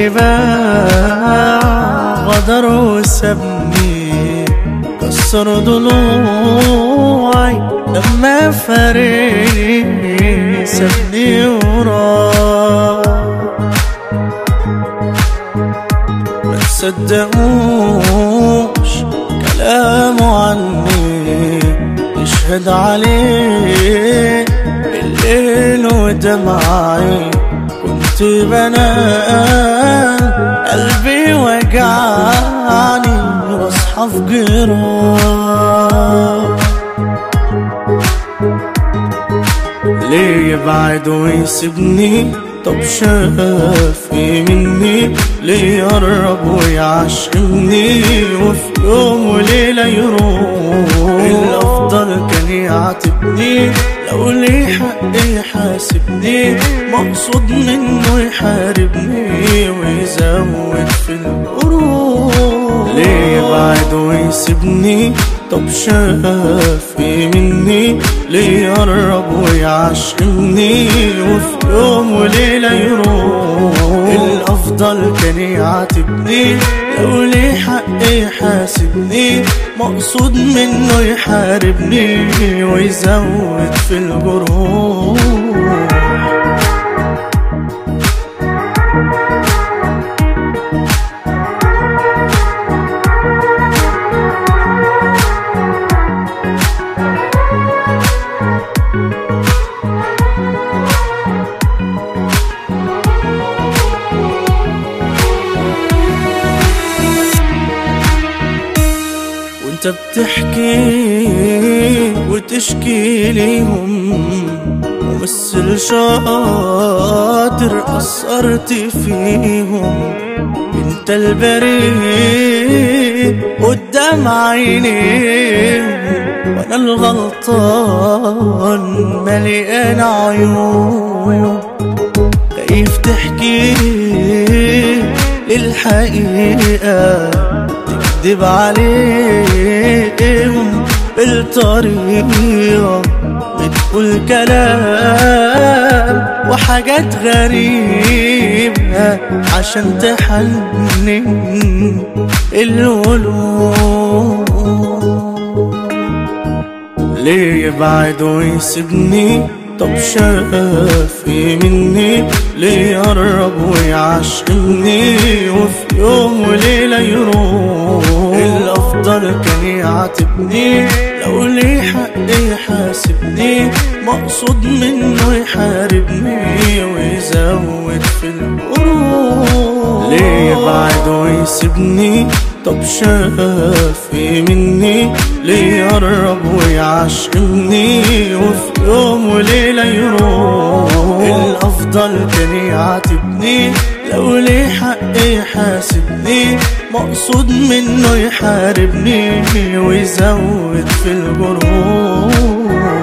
اللي باع غدر وسابني كسر ضلوعي لما فارقني سابني وراه ما تصدقوش كلامه عني يشهد عليه الليل ودمعي كنت بنام قلبي وجعني واصحى في جراح ليه يبعد ويسيبني طب شاف ايه مني ليه يقرب ويعشمني وفي يوم وليلة يروح الأفضل كان يعاتبني لو ليه حق يحاسبني مقصود منه يحاربني ويزود في القروح ليه يبعد ويسيبني طب شاف ايه مني ليه يقرب ويعشمني وفي يوم وليلة يروح الأفضل كان يعاتبني لو ليه حق يحاسبني مقصود منه يحاربني ويزود في الجروح وانت بتحكي وتشكي ليهم ممثل شاطر قصرت فيهم انت البريء قدام عينيهم وانا الغلطان مليان عيون خايف تحكي الحقيقة تكذب عليهم بالطريقة بتقول كلام وحاجات غريبة عشان تحنن القلوب ليه يبعد ويسيبني طب شاف ايه مني ليه يقرب ويعشمني وفي يوم وليلة يروح الأفضل كان يعاتبني لو ليه حق يحاسبني مقصود منه يحاربني ويزود في القروح ليه يبعد ويسيبني طب شاف ايه مني ليه يقرب ويعشمني وفي يوم وليلة يروح الأفضل كان يعاتبني لو ليه حق يحاسبني مقصود منه يحاربني ويزود في الجروح